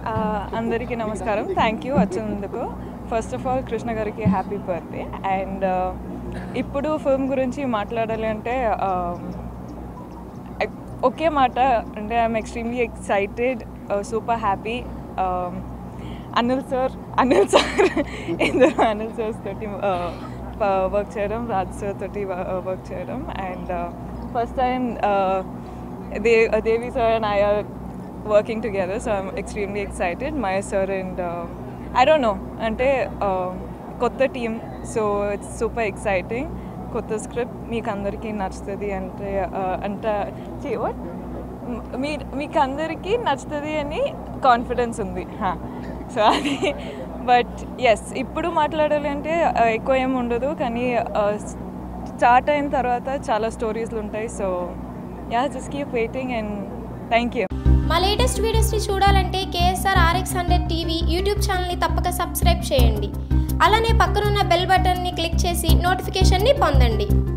ఆ, అందరికీ నమస్కారం థ్యాంక్ యూ వచ్చినందుకు ఫస్ట్ ఆఫ్ ఆల్ కృష్ణ గారికి హ్యాపీ బర్త్డే అండ్ ఇప్పుడు ఫిల్మ్ గురించి మాట్లాడాలి అంటే ఆ, ఎక్- ఒకే మాట అంటే I'm extremely excited super happy Anil sir Anil sir ఇందులో అనిల్ సార్స్ తోటి వర్క్ చేయడం రాజ్ సార్ తోటి వర్క్ చేయడం అండ్ ఫస్ట్ టైం దే Devi sir and I are working together so I'm extremely excited my sir and I don't know అంటే uh, కొత్త team so it's super exciting కొత్త script మీకు అందరికీ నచ్చుతుంది అంటే uh, అంట what? మీ మీకు అందరికీ నచ్చుతుంది అని కాన్ఫిడెన్స్ ఉంది సో అది బట్ ఎస్ ఇప్పుడు మాట్లాడాలి అంటే uh, ఎక్కువ ఏమి ఉండదు కానీ స్టార్ట్ అయిన తర్వాత చాలా స్టోరీస్లు ఉంటాయి so yeah just keep waiting and thank you మా లేటెస్ట్ వీడియోస్ని చూడాలంటే KSR RX hundred TV YouTube ఛానల్ని తప్పక సబ్స్క్రైబ్ చేయండి అలానే పక్కనున్న బెల్ బటన్ని క్లిక్ చేసి నోటిఫికేషన్ని పొందండి